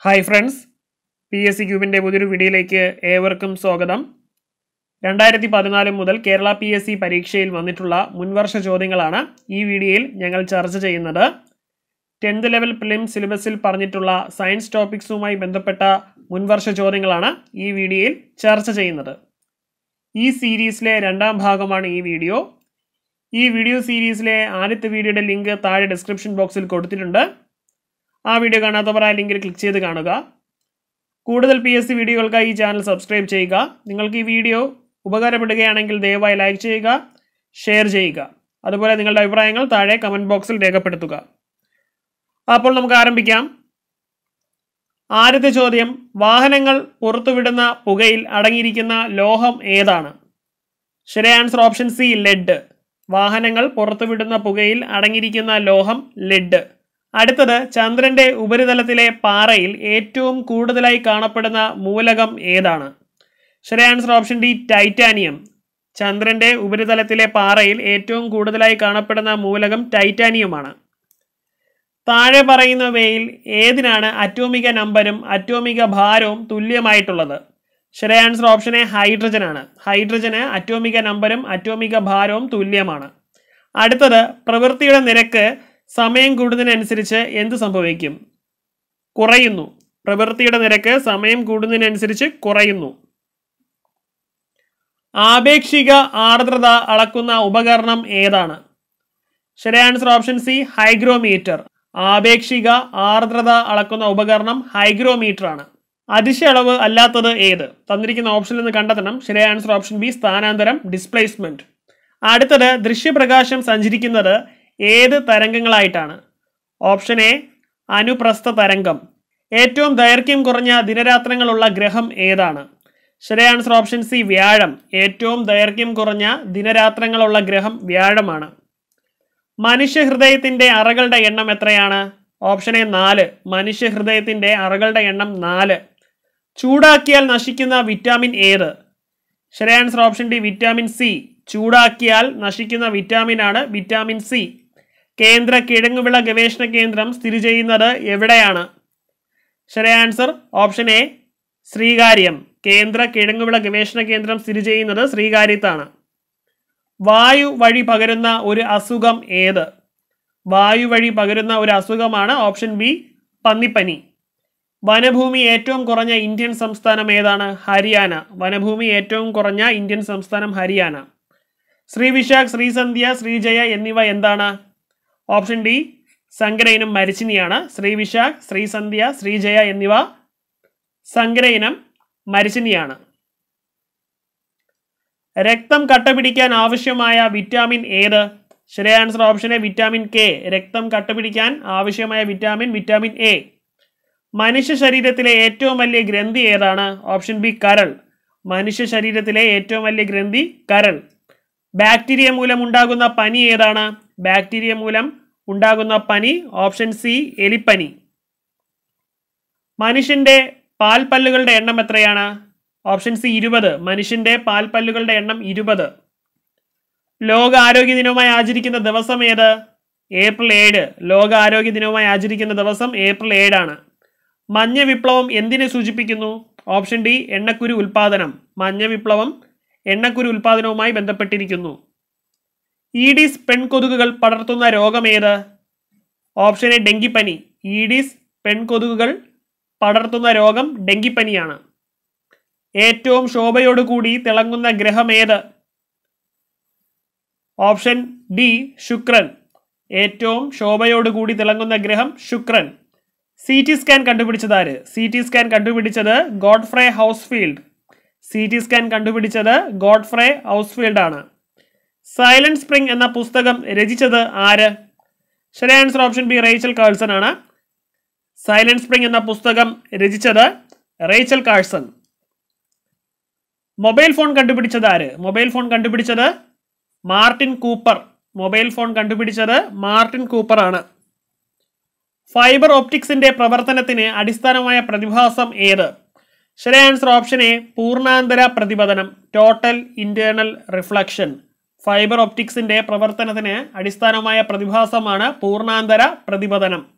hi friends P S C ക്യൂബിൻ്റെ പുതിയൊരു വീഡിയോയിലേക്ക് ഏവർക്കും സ്വാഗതം രണ്ടായിരത്തി പതിനാല് മുതൽ കേരള പി എസ് സി പരീക്ഷയിൽ വന്നിട്ടുള്ള മുൻവർഷ ചോദ്യങ്ങളാണ് ഈ വീഡിയോയിൽ ഞങ്ങൾ ചർച്ച ചെയ്യുന്നത് ടെൻത്ത് ലെവൽ പ്രിലിം സിലബസിൽ പറഞ്ഞിട്ടുള്ള സയൻസ് ടോപ്പിക്സുമായി ബന്ധപ്പെട്ട മുൻവർഷ ചോദ്യങ്ങളാണ് ഈ വീഡിയോയിൽ ചർച്ച ചെയ്യുന്നത് ഈ സീരീസിലെ രണ്ടാം ഭാഗമാണ് ഈ വീഡിയോ ഈ വീഡിയോ സീരീസിലെ ആദ്യത്തെ വീഡിയോയുടെ ലിങ്ക് താഴെ ഡിസ്ക്രിപ്ഷൻ ബോക്സിൽ കൊടുത്തിട്ടുണ്ട് ആ വീഡിയോ കാണാത്തവർ ആ ലിങ്കിൽ ക്ലിക്ക് ചെയ്ത് കാണുക കൂടുതൽ പി എസ് സി വീഡിയോകൾക്കായി ഈ ചാനൽ സബ്സ്ക്രൈബ് ചെയ്യുക നിങ്ങൾക്ക് ഈ വീഡിയോ ഉപകാരപ്പെടുകയാണെങ്കിൽ ദയവായി ലൈക്ക് ചെയ്യുക ഷെയർ ചെയ്യുക അതുപോലെ നിങ്ങളുടെ അഭിപ്രായങ്ങൾ താഴെ കമൻറ്റ് ബോക്സിൽ രേഖപ്പെടുത്തുക അപ്പോൾ നമുക്ക് ആരംഭിക്കാം ആദ്യത്തെ ചോദ്യം വാഹനങ്ങൾ പുറത്തുവിടുന്ന പുകയിൽ അടങ്ങിയിരിക്കുന്ന ലോഹം ഏതാണ് ശരിയായ ആൻസർ ഓപ്ഷൻ സി ലെഡ് വാഹനങ്ങൾ പുറത്തുവിടുന്ന പുകയിൽ അടങ്ങിയിരിക്കുന്ന ലോഹം ലെഡ് അടുത്തത് ചന്ദ്രന്റെ ഉപരിതലത്തിലെ പാറയിൽ ഏറ്റവും കൂടുതലായി കാണപ്പെടുന്ന മൂലകം ഏതാണ് ശരിയായ ആൻസർ ഓപ്ഷൻ ഡി ടൈറ്റാനിയം ചന്ദ്രന്റെ ഉപരിതലത്തിലെ പാറയിൽ ഏറ്റവും കൂടുതലായി കാണപ്പെടുന്ന മൂലകം ടൈറ്റാനിയമാണ് താഴെ പറയുന്നവയിൽ ഏതിനാണ് അറ്റോമിക നമ്പരും അറ്റോമിക ഭാരവും തുല്യമായിട്ടുള്ളത് ശരിയായ ആൻസർ ഓപ്ഷൻ എ ഹൈഡ്രജൻ ആണ് ഹൈഡ്രജന് അറ്റോമിക നമ്പരും അറ്റോമിക ഭാരവും തുല്യമാണ് അടുത്തത് പ്രവൃത്തിയുടെ നിരക്ക് സമയം കൂടുന്നതിനനുസരിച്ച് എന്ത് സംഭവിക്കും കുറയുന്നു പ്രവൃത്തിയുടെ നിരക്ക് സമയം കൂടുന്നതിനനുസരിച്ച് കുറയുന്നു ആപേക്ഷിക ആർദ്രത അളക്കുന്ന ഉപകരണം ഏതാണ് ശരിയായ ആൻസർ ഓപ്ഷൻ സി ഹൈഗ്രോമീറ്റർ ആപേക്ഷിക ആർദ്രത അളക്കുന്ന ഉപകരണം ഹൈഗ്രോമീറ്റർ ആണ് അതിശയളവ് അല്ലാത്തത് ഏത് തന്നിരിക്കുന്ന ഓപ്ഷനിൽ നിന്ന് കണ്ടെത്തണം ശരിയായ ആൻസർ ഓപ്ഷൻ ബി സ്ഥാനാന്തരം ഡിസ്പ്ലേസ്മെന്റ് അടുത്തത് ദൃശ്യപ്രകാശം സഞ്ചരിക്കുന്നത് ഏത് തരംഗങ്ങളായിട്ടാണ് ഓപ്ഷൻ എ അനുപ്രസ്ഥ തരംഗം ഏറ്റവും ദൈർഘ്യം കുറഞ്ഞ ദിനരാത്രങ്ങളുള്ള ഗ്രഹം ഏതാണ് ശരിയായ ആൻസർ ഓപ്ഷൻ സി വ്യാഴം ഏറ്റവും ദൈർഘ്യം കുറഞ്ഞ ദിനരാത്രങ്ങളുള്ള ഗ്രഹം വ്യാഴമാണ് മനുഷ്യഹൃദയത്തിന്റെ അറകളുടെ എണ്ണം എത്രയാണ് ഓപ്ഷൻ എ നാല് മനുഷ്യഹൃദയത്തിന്റെ അറകളുടെ എണ്ണം നാല് ചൂടാക്കിയാൽ നശിക്കുന്ന വിറ്റാമിൻ ഏത് ശരിയായ answer option D vitamin C ചൂടാക്കിയാൽ നശിക്കുന്ന വിറ്റാമിനാണ് വിറ്റാമിൻ സി കേന്ദ്ര കിഴങ്ങുവിള ഗവേഷണ കേന്ദ്രം സ്ഥിതി ചെയ്യുന്നത് എവിടെയാണ് ശരിയായ ആൻസർ ഓപ്ഷൻ എ ശ്രീകാര്യം കേന്ദ്ര കിഴങ്ങുവിള ഗവേഷണ കേന്ദ്രം സ്ഥിതി ചെയ്യുന്നത് ശ്രീകാര്യത്താണ് വായു വഴി പകരുന്ന ഒരു അസുഖം ഏത് വായു വഴി പകരുന്ന ഒരു അസുഖമാണ് ഓപ്ഷൻ ബി പന്നിപ്പനി വനഭൂമി ഏറ്റവും കുറഞ്ഞ ഇന്ത്യൻ സംസ്ഥാനം ഏതാണ് ഹരിയാന വനഭൂമി ഏറ്റവും കുറഞ്ഞ ഇന്ത്യൻ സംസ്ഥാനം ഹരിയാന ശ്രീ വിശാഖ് ശ്രീസന്ധ്യ ശ്രീജയ എന്നിവ എന്താണ് ഓപ്ഷൻ ഡി സങ്കരയിനം മരിച്ചിനിയാണ് ശ്രീ വിശാഖ് ശ്രീസന്ധ്യ ശ്രീജയ എന്നിവ സങ്കരയിനം മരിച്ചിനിയാണ് രക്തം കട്ടപിടിക്കാൻ ആവശ്യമായ വിറ്റാമിൻ ഏത് ശരിയായ answer option A vitamin K രക്തം കട്ടപിടിക്കാൻ ആവശ്യമായ വിറ്റാമിൻ വിറ്റാമിൻ എ മനുഷ്യ ശരീരത്തിലെ ഏറ്റവും വലിയ ഗ്രന്ഥി ഏതാണ് ഓപ്ഷൻ ബി കരൾ മനുഷ്യ ശരീരത്തിലെ ഏറ്റവും വലിയ ഗ്രന്ഥി കരൾ ബാക്ടീരിയ മൂലം ഉണ്ടാകുന്ന പനി ഏതാണ് ബാക്ടീരിയ മൂലം ഉണ്ടാകുന്ന പനി ഓപ്ഷൻ സി എലിപ്പനി മനുഷ്യന്റെ പാൽപ്പല്ലുകളുടെ എണ്ണം എത്രയാണ് ഓപ്ഷൻ സി ഇരുപത് മനുഷ്യന്റെ പാൽപ്പല്ലുകളുടെ എണ്ണം ഇരുപത് ലോക ആരോഗ്യ ദിനവുമായി ആചരിക്കുന്ന ദിവസം ഏത് ഏപ്രിൽ ഏഴ് ലോക ആരോഗ്യ ദിനവുമായി ആചരിക്കുന്ന ദിവസം ഏപ്രിൽ ഏഴാണ് മഞ്ഞ വിപ്ലവം എന്തിനെ സൂചിപ്പിക്കുന്നു ഓപ്ഷൻ ഡി എണ്ണക്കുരു ഉൽപാദനം മഞ്ഞ വിപ്ലവം എണ്ണക്കുരു ഉൽപാദനവുമായി ബന്ധപ്പെട്ടിരിക്കുന്നു ഈഡിസ് പെൺകൊതുകുകൾ പടർത്തുന്ന രോഗമേത് ഓപ്ഷൻ എ ഡെങ്കിപ്പനി ഈഡിസ് പെൺകൊതുകുകൾ പടർത്തുന്ന രോഗം ഡെങ്കിപ്പനിയാണ് ഏറ്റവും ശോഭയോടുകൂടി തിളങ്ങുന്ന ഗ്രഹം ഏത് ഓപ്ഷൻ ഡി ശുക്രൻ ഏറ്റവും ശോഭയോടുകൂടി തിളങ്ങുന്ന ഗ്രഹം ശുക്രൻ സി ടി സ്കാൻ കണ്ടുപിടിച്ചത് ആര് സി ടി സ്കാൻ കണ്ടുപിടിച്ചത് Godfrey Hounsfield C T scan കണ്ടുപിടിച്ചത് ഗോഡ്ഫ്രേ ഹൗസ്ഫീൽഡ് ആണ് സൈലന്റ് സ്പ്രിംഗ് എന്ന പുസ്തകം രചിച്ചത് ആര് ശരിയായ answer option B Rachel Carlson ആണ് സൈലന്റ് സ്പ്രിംഗ് എന്ന പുസ്തകം രചിച്ചത് റേച്ചൽ കാൾസൺ മൊബൈൽ ഫോൺ കണ്ടുപിടിച്ചത് ആര് മൊബൈൽ ഫോൺ കണ്ടുപിടിച്ചത് മാർട്ടിൻ കൂപ്പർ മൊബൈൽ ഫോൺ കണ്ടുപിടിച്ചത് മാർട്ടിൻ കൂപ്പർ ആണ് ഫൈബർ ഒപ്റ്റിക്സിന്റെ പ്രവർത്തനത്തിന് അടിസ്ഥാനമായ പ്രതിഭാസം ഏത് ശരിയായ ആൻസർ ഓപ്ഷൻ എ പൂർണ്ണാന്തര പ്രതിപതനം ടോട്ടൽ ഇന്റേണൽ റിഫ്ലക്ഷൻ ഫൈബർ ഒപ്റ്റിക്സിന്റെ പ്രവർത്തനത്തിന് അടിസ്ഥാനമായ പ്രതിഭാസമാണ് പൂർണ്ണാന്തര പ്രതിപതനം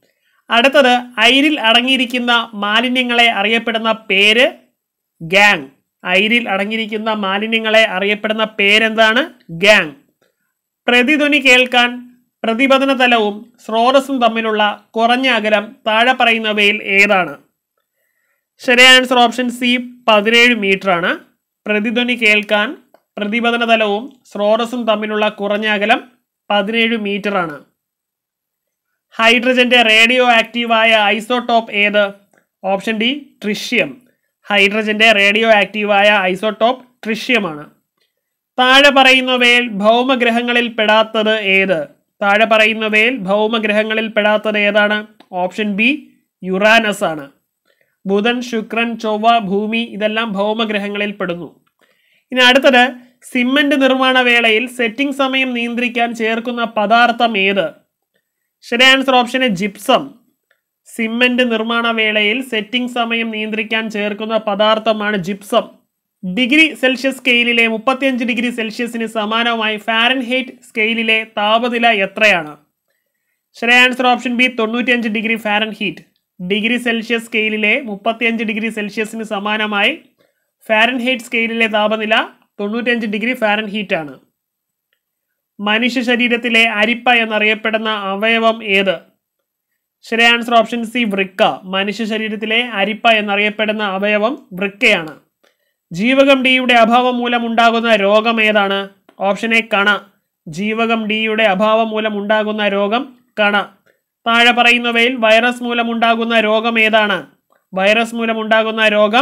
അടുത്തത് അയിരിൽ അടങ്ങിയിരിക്കുന്ന മാലിന്യങ്ങളെ അറിയപ്പെടുന്ന പേര് ഗാങ് അയിരിൽ അടങ്ങിയിരിക്കുന്ന മാലിന്യങ്ങളെ അറിയപ്പെടുന്ന പേരെന്താണ് ഗാങ് പ്രതിധ്വനി കേൾക്കാൻ പ്രതിപതന തലവും സ്രോതസ്സും തമ്മിലുള്ള കുറഞ്ഞ അകലം താഴെ പറയുന്നവയിൽ ഏതാണ് ശരിയായ ആൻസർ ഓപ്ഷൻ സി പതിനേഴ് മീറ്റർ ആണ് പ്രതിധ്വനി കേൾക്കാൻ പ്രതിപതന തലവും സ്രോതസ്സും തമ്മിലുള്ള കുറഞ്ഞ അകലം പതിനേഴ് മീറ്റർ ആണ് ഹൈഡ്രജന്റെ റേഡിയോ ആക്റ്റീവായ ഐസോടോപ്പ് ഏത് ഓപ്ഷൻ ഡി ട്രിഷ്യം ഹൈഡ്രജന്റെ റേഡിയോ ആക്റ്റീവായ ഐസോടോപ്പ് ട്രിഷ്യമാണ് താഴെ പറയുന്നവയിൽ ഭൗമഗ്രഹങ്ങളിൽ പെടാത്തത് ഏത് താഴെ പറയുന്നവയിൽ ഭൗമഗ്രഹങ്ങളിൽ പെടാത്തത് ഏതാണ് ഓപ്ഷൻ ബി യുറാനസ് ആണ് ബുധൻ ശുക്രൻ ചൊവ്വ ഭൂമി ഇതെല്ലാം ഭൗമഗ്രഹങ്ങളിൽ പെടുന്നു ഇനി അടുത്തത് സിമന്റ് നിർമ്മാണ വേളയിൽ സെറ്റിംഗ് സമയം നിയന്ത്രിക്കാൻ ചേർക്കുന്ന പദാർത്ഥം ഏത് ശരിയായ answer option A gypsum cement നിർമ്മാണ വേളയിൽ സെറ്റിംഗ് സമയം നിയന്ത്രിക്കാൻ ചേർക്കുന്ന പദാർത്ഥമാണ് ജിപ്സം ഡിഗ്രി സെൽഷ്യസ് സ്കെയിലിലെ മുപ്പത്തിയഞ്ച് ഡിഗ്രി സെൽഷ്യസിന് സമാനമായി ഫാരൻഹൈറ്റ് സ്കെയിലിലെ താപനില എത്രയാണ് ശരിയായ ആൻസർ ഓപ്ഷൻ ബി തൊണ്ണൂറ്റിയഞ്ച് ഡിഗ്രി ഫാരൻഹീറ്റ് ഡിഗ്രി സെൽഷ്യസ് സ്കെയിലിലെ മുപ്പത്തിയഞ്ച് ഡിഗ്രി സെൽഷ്യസിന് സമാനമായി ഫാരൻഹൈറ്റ് സ്കെയിലിലെ താപനില തൊണ്ണൂറ്റിയഞ്ച് ഡിഗ്രി ഫാരൻഹീറ്റ് ആണ് മനുഷ്യ ശരീരത്തിലെ അരിപ്പ എന്നറിയപ്പെടുന്ന അവയവം ഏത് ശരിയായ ആൻസർ ഓപ്ഷൻ സി വൃക്ക മനുഷ്യ ശരീരത്തിലെ അരിപ്പ എന്നറിയപ്പെടുന്ന അവയവം വൃക്കയാണ് ജീവകം ഡിയുടെ അഭാവം മൂലം ഉണ്ടാകുന്ന രോഗം ഏതാണ് ഓപ്ഷൻ എ കണ ജീവകം ഡിയുടെ അഭാവം മൂലം ഉണ്ടാകുന്ന രോഗം കണ താഴെ പറയുന്നവയിൽ വൈറസ് മൂലം ഉണ്ടാകുന്ന രോഗം ഏതാണ് വൈറസ് മൂലം ഉണ്ടാകുന്ന രോഗം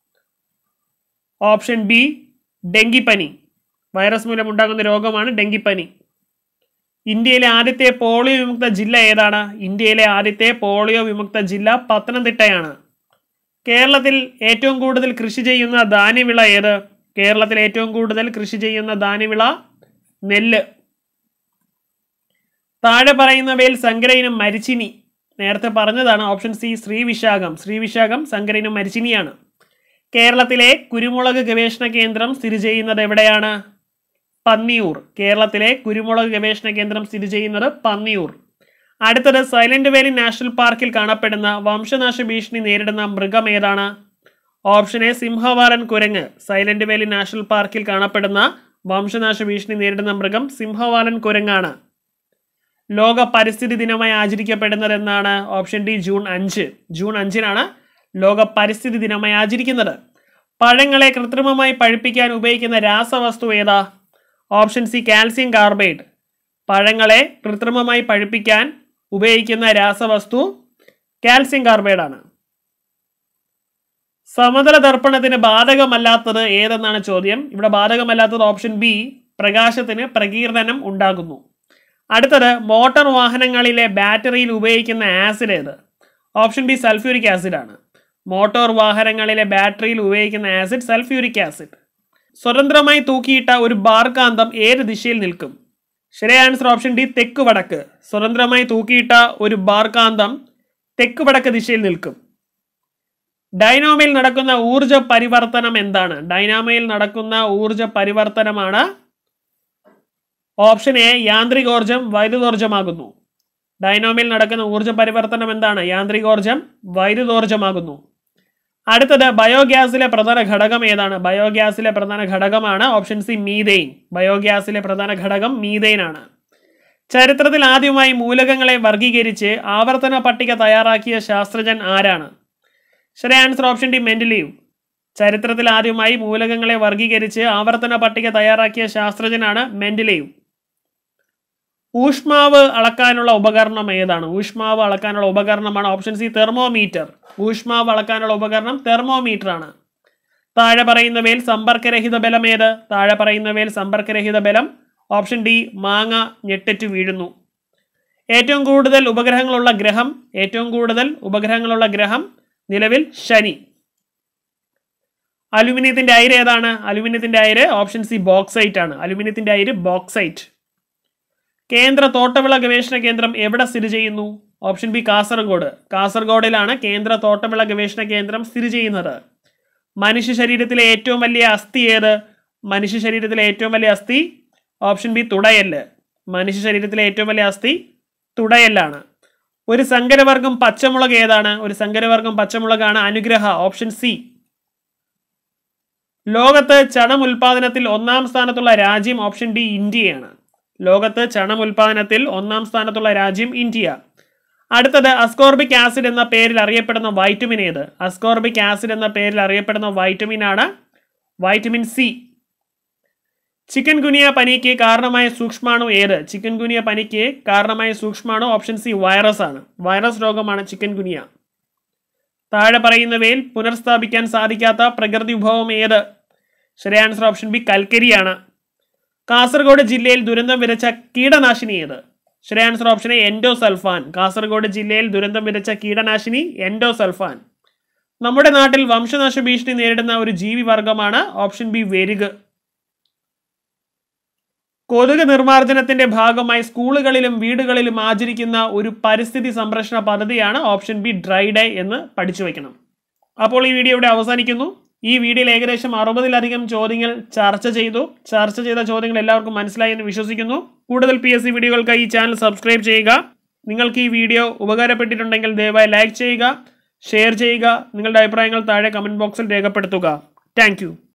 ഓപ്ഷൻ ബി ഡെങ്കിപ്പനി വൈറസ് മൂലം ഉണ്ടാകുന്ന രോഗമാണ് ഡെങ്കിപ്പനി ഇന്ത്യയിലെ ആദ്യത്തെ പോളിയോ വിമുക്ത ജില്ല ഏതാണ് ഇന്ത്യയിലെ ആദ്യത്തെ പോളിയോ വിമുക്ത ജില്ല പത്തനംതിട്ടയാണ് കേരളത്തിൽ ഏറ്റവും കൂടുതൽ കൃഷി ചെയ്യുന്ന ധാന്യവിള ഏത് കേരളത്തിൽ ഏറ്റവും കൂടുതൽ കൃഷി ചെയ്യുന്ന ധാന്യവിള നെല്ല് താഴെ പറയുന്നവയിൽ സങ്കരയിനം മരിച്ചിനി നേരത്തെ പറഞ്ഞതാണ് ഓപ്ഷൻ സി ശ്രീവിശാഖം ശ്രീവിശാഖം സങ്കരയിനം മരിച്ചിനിയാണ് കേരളത്തിലെ കുരുമുളക് ഗവേഷണ കേന്ദ്രം സ്ഥിതി ചെയ്യുന്നത് എവിടെയാണ് പന്നിയൂർ കേരളത്തിലെ കുരുമുളക് ഗവേഷണ കേന്ദ്രം സ്ഥിതി ചെയ്യുന്നത് പന്നിയൂർ അടുത്തത് സൈലന്റ് വാലി നാഷണൽ പാർക്കിൽ കാണപ്പെടുന്ന വംശനാശ ഭീഷണി നേരിടുന്ന മൃഗം ഏതാണ് ഓപ്ഷൻ എ സിംഹവാലൻ കുരങ്ങ് സൈലന്റ് വാലി നാഷണൽ പാർക്കിൽ കാണപ്പെടുന്ന വംശനാശ ഭീഷണി നേരിടുന്ന മൃഗം സിംഹവാലൻ കുരങ്ങാണ് ലോക പരിസ്ഥിതി ദിനമായി ആചരിക്കപ്പെടുന്നത് എന്നാണ് ഓപ്ഷൻ ഡി ജൂൺ അഞ്ച് ജൂൺ അഞ്ചിനാണ് ലോക പരിസ്ഥിതി ദിനമായി ആചരിക്കുന്നത് പഴങ്ങളെ കൃത്രിമമായി പഴുപ്പിക്കാൻ ഉപയോഗിക്കുന്ന രാസവസ്തു ഏതാ ഓപ്ഷൻ സി കാൽസ്യം കാർബൈഡ് പഴങ്ങളെ കൃത്രിമമായി പഴുപ്പിക്കാൻ ഉപയോഗിക്കുന്ന രാസവസ്തു കാൽസ്യം കാർബൈഡ് ആണ് സമതല ദർപ്പണത്തിന് ബാധകമല്ലാത്തത് ഏതെന്നാണ് ചോദ്യം ഇവിടെ ബാധകമല്ലാത്തത് ഓപ്ഷൻ ബി പ്രകാശത്തിന് പ്രകീർണനം ഉണ്ടാകുന്നു അടുത്തത് മോട്ടോർ വാഹനങ്ങളിലെ ബാറ്ററിയിൽ ഉപയോഗിക്കുന്ന ആസിഡ് ഏത് ഓപ്ഷൻ ബി സൾഫ്യൂരിക് ആസിഡ് ആണ് മോട്ടോർ വാഹനങ്ങളിലെ ബാറ്ററിയിൽ ഉപയോഗിക്കുന്ന ആസിഡ് സൾഫ്യൂരിക് ആസിഡ് സ്വതന്ത്രമായി തൂക്കിയിട്ട ഒരു ബാർകാന്തം ഏത് ദിശയിൽ നിൽക്കും ശരിയായ ആൻസർ ഓപ്ഷൻ ഡി തെക്ക് വടക്ക് സ്വതന്ത്രമായി തൂക്കിയിട്ട ഒരു ബാർകാന്തം തെക്ക് വടക്ക് ദിശയിൽ നിൽക്കും ഡൈനാമയിൽ നടക്കുന്ന ഊർജ പരിവർത്തനം എന്താണ് ഡൈനാമയിൽ നടക്കുന്ന ഊർജ പരിവർത്തനമാണ് ഓപ്ഷൻ എ യാന്ത്രികോർജം വൈദ്യുതോർജമാകുന്നു ഡൈനാമയിൽ നടക്കുന്ന ഊർജ പരിവർത്തനം എന്താണ് യാന്ത്രികോർജം വൈദ്യുതോർജമാകുന്നു അടുത്തത് ബയോഗ്യാസിലെ പ്രധാന ഘടകം ഏതാണ് ബയോഗ്യാസിലെ പ്രധാന ഘടകമാണ് ഓപ്ഷൻ സി മീതെയിൻ ബയോഗ്യാസിലെ പ്രധാന ഘടകം മീതെയിൻ ആണ് ചരിത്രത്തിൽ ആദ്യമായി മൂലകങ്ങളെ വർഗീകരിച്ച് ആവർത്തന പട്ടിക തയ്യാറാക്കിയ ശാസ്ത്രജ്ഞൻ ആരാണ് ശരിയായ ആൻസർ ഓപ്ഷൻ ഡി മെന്റലീവ് ചരിത്രത്തിൽ ആദ്യമായി മൂലകങ്ങളെ വർഗീകരിച്ച് ആവർത്തന പട്ടിക തയ്യാറാക്കിയ ശാസ്ത്രജ്ഞനാണ് മെന്റലീവ് ഊഷ്മാവ് അളക്കാനുള്ള ഉപകരണം ഏതാണ് ഊഷ്മാവ് അളക്കാനുള്ള ഉപകരണമാണ് ഓപ്ഷൻ സി തെർമോമീറ്റർ ഊഷ്മാവ് അളക്കാനുള്ള ഉപകരണം തെർമോമീറ്റർ ആണ് താഴെ പറയുന്നവയിൽ സമ്പർക്കരഹിത ബലം ഏത് താഴെ പറയുന്നവയിൽ സമ്പർക്കരഹിത ബലം ഓപ്ഷൻ ഡി മാങ്ങ ഞെട്ടറ്റു വീഴുന്നു ഏറ്റവും കൂടുതൽ ഉപഗ്രഹങ്ങളുള്ള ഗ്രഹം ഏറ്റവും കൂടുതൽ ഉപഗ്രഹങ്ങളുള്ള ഗ്രഹം നിലവിൽ ശനി അലുമിനിയത്തിന്റെ അയിര് ഏതാണ് അലുമിനിയത്തിന്റെ അയിര് ഓപ്ഷൻ സി ബോക്സൈറ്റ് ആണ് അലുമിനിയത്തിന്റെ അയിര് ബോക്സൈറ്റ് കേന്ദ്ര തോട്ടവിള ഗവേഷണ കേന്ദ്രം എവിടെ സ്ഥിതി ചെയ്യുന്നു ഓപ്ഷൻ ബി കാസർഗോഡ് കാസർഗോഡിലാണ് കേന്ദ്ര തോട്ടവിള ഗവേഷണ കേന്ദ്രം സ്ഥിതി ചെയ്യുന്നത് മനുഷ്യ ശരീരത്തിലെ ഏറ്റവും വലിയ അസ്ഥി ഏത് മനുഷ്യ ശരീരത്തിലെ ഏറ്റവും വലിയ അസ്ഥി ഓപ്ഷൻ ബി തുടയല്ല് മനുഷ്യ ശരീരത്തിലെ ഏറ്റവും വലിയ അസ്ഥി തുടയല്ലാണ് ഒരു സങ്കരവർഗം പച്ചമുളക് ഏതാണ് ഒരു സങ്കരവർഗം പച്ചമുളകാണ് അനുഗ്രഹ ഓപ്ഷൻ സി ലോകത്ത് ചണം ഉൽപാദനത്തിൽ ഒന്നാം സ്ഥാനത്തുള്ള രാജ്യം ഓപ്ഷൻ ഡി ഇന്ത്യയാണ് ലോകത്ത് ചണം ഉൽപാദനത്തിൽ ഒന്നാം സ്ഥാനത്തുള്ള രാജ്യം ഇന്ത്യ അടുത്തത് അസ്കോർബിക് ആസിഡ് എന്ന പേരിൽ അറിയപ്പെടുന്ന വൈറ്റമിൻ ഏത് അസ്കോർബിക് ആസിഡ് എന്ന പേരിൽ അറിയപ്പെടുന്ന വൈറ്റമിൻ ആണ് വൈറ്റമിൻ സി ചിക്കൻ ഗുനിയ പനിക്ക് കാരണമായ സൂക്ഷ്മാണു ഏത് ചിക്കൻ ഗുനിയ പനിക്ക് കാരണമായ സൂക്ഷ്മാണു ഓപ്ഷൻ സി വൈറസ് ആണ് വൈറസ് രോഗമാണ് ചിക്കൻ ഗുനിയ താഴെ പറയുന്നവയിൽ പുനർസ്ഥാപിക്കാൻ സാധിക്കാത്ത പ്രകൃതി വിഭവം ഏത് ശരിയായ ആൻസർ ഓപ്ഷൻ ബി കൽക്കരിയാണ് കാസർഗോഡ് ജില്ലയിൽ ദുരന്തം വിതച്ച കീടനാശിനി ഏത് ശരിയായ answer option A endosulfan Kasaragod ജില്ലയിൽ ദുരന്തം വിതച്ച കീടനാശിനി എൻഡോസൾഫാൻ നമ്മുടെ നാട്ടിൽ വംശനാശ ഭീഷണി നേരിടുന്ന ഒരു ജീവി വർഗമാണ് ഓപ്ഷൻ ബി വെരുക് കൊതുക് നിർമ്മാർജ്ജനത്തിന്റെ ഭാഗമായി സ്കൂളുകളിലും വീടുകളിലും ആചരിക്കുന്ന ഒരു പരിസ്ഥിതി സംരക്ഷണ പദ്ധതിയാണ് ഓപ്ഷൻ ബി ഡ്രൈ ഡേ എന്ന് പഠിച്ചു വെക്കണം അപ്പോൾ ഈ വീഡിയോ ഇവിടെ അവസാനിക്കുന്നു ഈ വീഡിയോയിൽ ഏകദേശം അറുപതിലധികം ചോദ്യങ്ങൾ ചർച്ച ചെയ്തു ചർച്ച ചെയ്ത ചോദ്യങ്ങൾ എല്ലാവർക്കും മനസ്സിലായി എന്ന് വിശ്വസിക്കുന്നു കൂടുതൽ പി എസ് സി വീഡിയോകൾക്കായി ഈ ചാനൽ സബ്സ്ക്രൈബ് ചെയ്യുക നിങ്ങൾക്ക് ഈ വീഡിയോ ഉപകാരപ്പെട്ടിട്ടുണ്ടെങ്കിൽ ദയവായി ലൈക്ക് ചെയ്യുക ഷെയർ ചെയ്യുക നിങ്ങളുടെ അഭിപ്രായങ്ങൾ താഴെ കമൻറ്റ് ബോക്സിൽ രേഖപ്പെടുത്തുക താങ്ക്